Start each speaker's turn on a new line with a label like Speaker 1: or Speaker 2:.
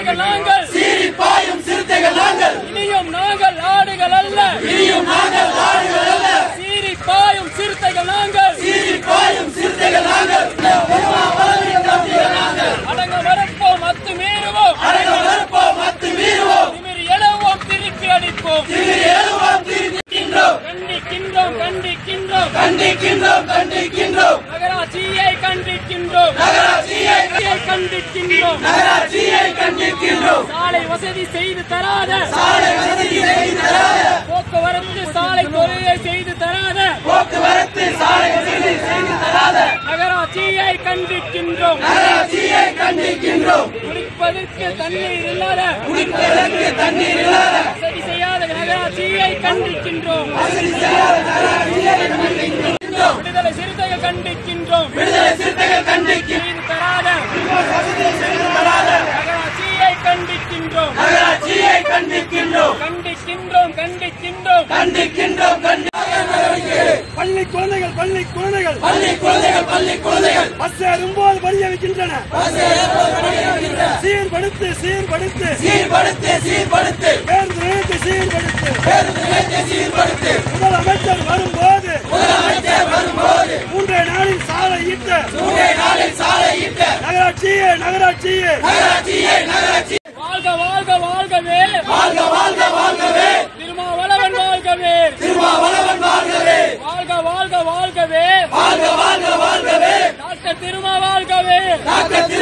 Speaker 1: சிறுத்தைகள் நாங்கள்
Speaker 2: சீறி பாயும் சிறுத்தைகள் நாங்கள்
Speaker 1: இனியும் நாங்கள் ஆடுகள் அல்ல
Speaker 2: இனியும் நாங்கள் ஆடுகள் அல்ல
Speaker 1: சீறி பாயும் சிறுத்தைகள் நாங்கள்
Speaker 2: சீறி பாயும் சிறுத்தைகள் நாங்கள்
Speaker 1: அடங்க மறுப்போம் அத்து மீறுவோம்
Speaker 2: அடங்க மறுப்போம் அத்து மீறுவோம்
Speaker 1: திமிரி எழுவோம் திருப்பி அடிப்போம்
Speaker 2: திமிரி எழுவோம் திருக்கின்றோம்
Speaker 1: கண்டிக்கின்றோம் கண்டிக்கின்றோம்
Speaker 2: கண்டிக்கின்றோம் கண்டிக்கின்றோம்
Speaker 1: நகராட்சியை கண்டிக்கின்றோம்
Speaker 2: நகராட்சியை
Speaker 1: கண்டிக்கின்றோம்
Speaker 2: நகராட்சியை கண்டிக்கின்றோம்
Speaker 1: சாலை வசதி செய்து தராத
Speaker 2: சாலை வசதி செய்து தராத
Speaker 1: போக்குவரத்து சாலை தொழிலை செய்து தராத
Speaker 2: போக்குவரத்து சாலை வசதி செய்து தராத
Speaker 1: நகராட்சியை கண்டிக்கின்றோம்
Speaker 2: நகராட்சியை கண்டிக்கின்றோம்
Speaker 1: குடிப்பதற்கு தண்ணீர் இல்லாத
Speaker 2: குடிப்பதற்கு தண்ணீர் இல்லாத
Speaker 1: வசதி செய்யாத நகராட்சியை கண்டிக்கின்றோம் விடுதலை சிறுத்தைகள் கண்டிக்கின்றோம்
Speaker 2: விடுதலை சிறுத்தைகள் கண்டிக்கின்றோம்
Speaker 1: செய்து தராத நகராட்சியை கண்டிக்கின்றோம்
Speaker 2: நகராட்சியை கண்டிக்கின்றோம்
Speaker 1: கண்டிக்கின்றோம் கண்டிக்கின்றோம்
Speaker 2: கண்டிக்கின்றோம் கண்டி
Speaker 3: பள்ளி குழந்தைகள் பள்ளி குழந்தைகள்
Speaker 2: பள்ளி குழந்தைகள் பள்ளி குழந்தைகள்
Speaker 3: பஸ் ஏறும்போது வழி வைக்கின்றன சீர்படுத்து சீர்படுத்து
Speaker 2: சீர்படுத்து சீர்படுத்து
Speaker 3: பேருந்து நிலையத்தை சீர்படுத்து
Speaker 2: பேருந்து நிலையத்தை சீர்படுத்து
Speaker 3: முதலமைச்சர் வரும்போது
Speaker 2: முதலமைச்சர் வரும்போது
Speaker 3: மூன்றே நாளில் சாலை இட்ட
Speaker 2: மூன்றே நாளில் சாலை இட்ட
Speaker 3: நகராட்சியே நகராட்சியே
Speaker 2: நகராட்சியை நகராட்சி
Speaker 1: வாழ்க வாழ்க வாழ்கவே
Speaker 2: வாழ்க வாழ்க வாழ்கவே
Speaker 1: திருமாவளவன் வாழ்கவே
Speaker 2: திருமாவளவன் வாழ்கவே
Speaker 1: வாழ்க வாழ்க வாழ்கவே
Speaker 2: வாழ்க வாழ்க வாழ்கவே
Speaker 1: டாக்டர் திருமா வாழ்கவே
Speaker 2: டாக்டர்